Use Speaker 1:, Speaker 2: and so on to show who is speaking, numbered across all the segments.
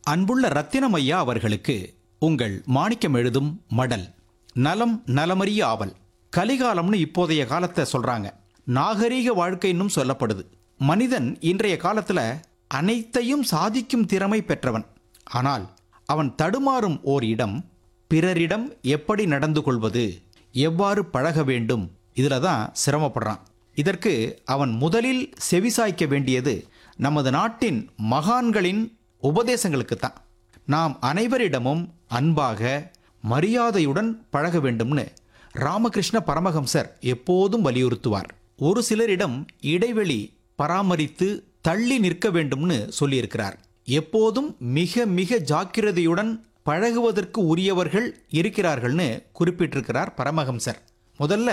Speaker 1: அன்புள்ள ரத்தினமையா அவர்களுக்கு உங்கள் மாணிக்கம் எழுதும் மடல் நலம் நலமறிய ஆவல் கலிகாலம்னு இப்போதைய காலத்தை சொல்றாங்க நாகரீக வாழ்க்கைன்னும் சொல்லப்படுது மனிதன் இன்றைய காலத்துல அனைத்தையும் சாதிக்கும் திறமை பெற்றவன் ஆனால் அவன் தடுமாறும் ஓர் இடம் பிறரிடம் எப்படி நடந்து கொள்வது எவ்வாறு பழக வேண்டும் இதில் தான் சிரமப்படுறான் இதற்கு அவன் முதலில் செவிசாய்க்க வேண்டியது நமது நாட்டின் மகான்களின் உபதேசங்களுக்கு தான் நாம் அனைவரிடமும் அன்பாக மரியாதையுடன் பழக வேண்டும்னு ராமகிருஷ்ண பரமஹம்சர் எப்போதும் வலியுறுத்துவார் ஒரு சிலரிடம் இடைவெளி பராமரித்து தள்ளி நிற்க வேண்டும்னு சொல்லியிருக்கிறார் எப்போதும் மிக மிக ஜாக்கிரதையுடன் பழகுவதற்கு உரியவர்கள் இருக்கிறார்கள்னு குறிப்பிட்டிருக்கிறார் பரமஹம்சர் முதல்ல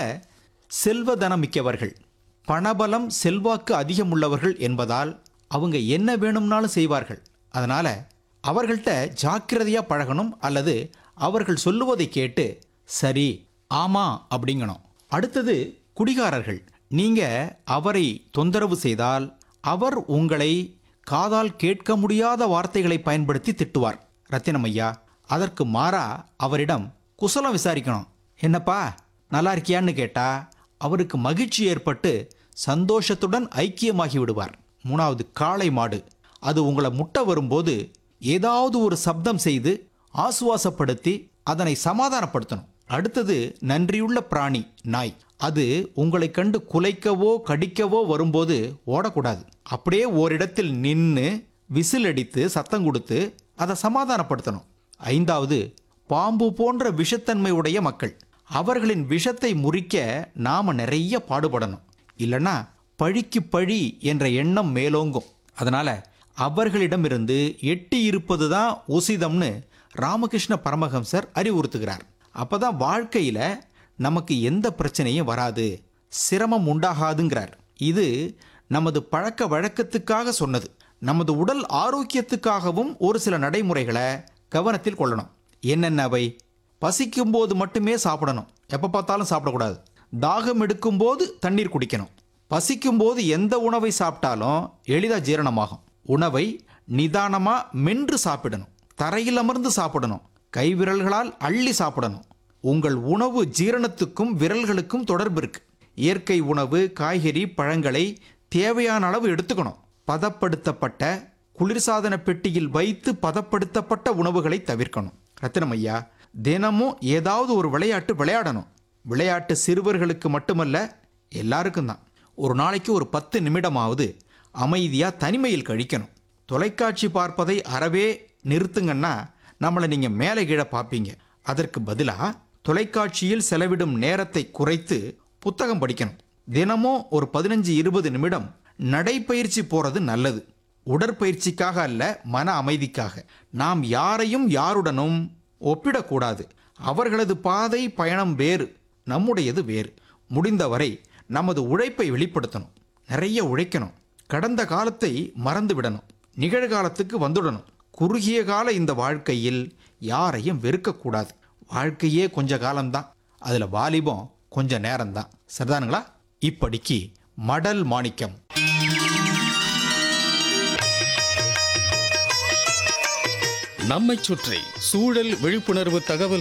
Speaker 1: செல்வதனமிக்கவர்கள் பணபலம் செல்வாக்கு அதிகமுள்ளவர்கள் என்பதால் அவங்க என்ன வேணும்னாலும் செய்வார்கள் அதனால அவர்கள்ட்ட ஜாக்கிரதையா பழகணும் அல்லது அவர்கள் சொல்லுவதை கேட்டு சரி ஆமா அப்படிங்கணும் அடுத்தது குடிகாரர்கள் நீங்க அவரை தொந்தரவு செய்தால் அவர் உங்களை காதால் கேட்க முடியாத வார்த்தைகளை பயன்படுத்தி திட்டுவார் ரத்தினமையா அதற்கு மாறா அவரிடம் குசலம் விசாரிக்கணும் என்னப்பா நல்லா இருக்கியான்னு கேட்டா அவருக்கு மகிழ்ச்சி ஏற்பட்டு சந்தோஷத்துடன் ஐக்கியமாகி விடுவார் மூணாவது காளை மாடு அது உங்களை முட்ட வரும்போது ஏதாவது ஒரு சப்தம் செய்து ஆசுவாசப்படுத்தி அதனை சமாதானப்படுத்தணும் அடுத்தது நன்றியுள்ள பிராணி நாய் அது உங்களை கண்டு குலைக்கவோ கடிக்கவோ வரும்போது ஓடக்கூடாது அப்படியே ஓரிடத்தில் நின்று விசில் அடித்து சத்தம் கொடுத்து அதை சமாதானப்படுத்தணும் ஐந்தாவது பாம்பு போன்ற விஷத்தன்மை உடைய மக்கள் அவர்களின் விஷத்தை முறிக்க நாம நிறைய பாடுபடணும் இல்லைன்னா பழிக்கு பழி என்ற எண்ணம் மேலோங்கும் அதனால அவர்களிடமிருந்து எட்டி இருப்பது தான் உசிதம்னு ராமகிருஷ்ண பரமஹம்சர் அறிவுறுத்துகிறார் அப்பதான் வாழ்க்கையில நமக்கு எந்த பிரச்சனையும் வராது சிரமம் உண்டாகாதுங்கிறார் இது நமது பழக்க வழக்கத்துக்காக சொன்னது நமது உடல் ஆரோக்கியத்துக்காகவும் ஒரு சில நடைமுறைகளை கவனத்தில் கொள்ளணும் என்னென்ன அவை பசிக்கும்போது மட்டுமே சாப்பிடணும் எப்போ பார்த்தாலும் சாப்பிடக்கூடாது தாகம் எடுக்கும்போது தண்ணீர் குடிக்கணும் பசிக்கும்போது எந்த உணவை சாப்பிட்டாலும் எளிதாக ஜீரணமாகும் உணவை நிதானமாக மென்று சாப்பிடணும் தரையில் அமர்ந்து சாப்பிடணும் கைவிரல்களால் அள்ளி சாப்பிடணும் உங்கள் உணவு ஜீரணத்துக்கும் விரல்களுக்கும் தொடர்பு இருக்கு இயற்கை உணவு காய்கறி பழங்களை தேவையான அளவு எடுத்துக்கணும் பதப்படுத்தப்பட்ட குளிர்சாதன பெட்டியில் வைத்து பதப்படுத்தப்பட்ட உணவுகளை தவிர்க்கணும் ரத்தினமையா தினமும் ஏதாவது ஒரு விளையாட்டு விளையாடணும் விளையாட்டு சிறுவர்களுக்கு மட்டுமல்ல எல்லாருக்கும் தான் ஒரு நாளைக்கு ஒரு பத்து நிமிடமாவது அமைதியா தனிமையில் கழிக்கணும் தொலைக்காட்சி பார்ப்பதை அறவே நிறுத்துங்கன்னா நம்மளை நீங்க மேலே கீழே பார்ப்பீங்க அதற்கு பதிலா தொலைக்காட்சியில் செலவிடும் நேரத்தை குறைத்து புத்தகம் படிக்கணும் தினமும் ஒரு பதினஞ்சு இருபது நிமிடம் நடைப்பயிற்சி போறது நல்லது உடற்பயிற்சிக்காக அல்ல மன அமைதிக்காக நாம் யாரையும் யாருடனும் ஒப்பிடக்கூடாது அவர்களது பாதை பயணம் வேறு நம்முடையது வேறு முடிந்தவரை நமது உழைப்பை வெளிப்படுத்தணும் நிறைய உழைக்கணும் கடந்த காலத்தை மறந்து விடணும் நிகழ்காலத்துக்கு வந்துடணும் குறுகிய கால இந்த வாழ்க்கையில் யாரையும் வெறுக்கக்கூடாது வாழ்க்கையே கொஞ்ச காலம்தான் அதுல வாலிபம் கொஞ்ச நேரம்தான் சரிதானுங்களா இப்படிக்கு மடல் மாணிக்கம்
Speaker 2: நம்மைச் சுற்றி சூழல் விழிப்புணர்வு தகவல்